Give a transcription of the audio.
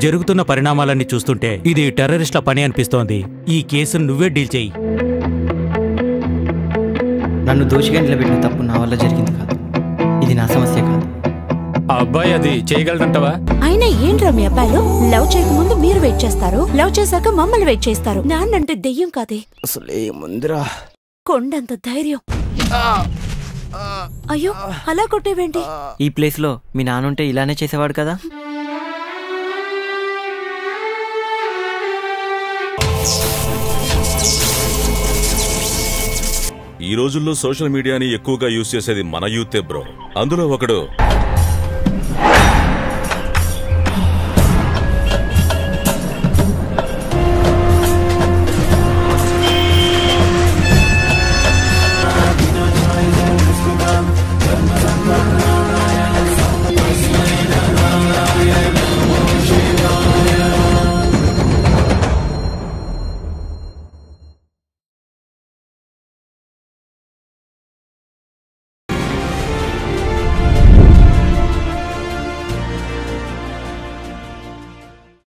జరుగుతున్న పరిణామాలన్నీ చూస్తుంటే ఇది టెర్రరిస్ట్ల పని అనిపిస్తోంది ఈ కేసును నువ్వే డీల్ చేయి నన్ను దోషిగా నిలబెట్టిన తప్పు నా వల్ల జరిగింది కాదు ఇది నా సమస్య కాదు ఆ అబ్బాయి అది చేయగలడంటవా అయినా ఏంట్రా మీ అబ్బాయిలు లవ్ చేయకముందు మీరు వెయిట్ చేస్తారు లవ్ చేశాక మమ్మల్ని వెయిట్ చేస్తారు నాన్నంటే దెయ్యం కాదే అసలు ఏముందిరా కొండంత ధైర్యం అయ్యో అలా కొట్టేవేంటి ఈ ప్లేస్లో మీ నాన్నుంటే ఇలానే చేసేవాడు కదా ఈ రోజుల్లో సోషల్ మీడియాని ఎక్కువగా యూజ్ చేసేది మన యూతే బ్రో అందులో ఒకడు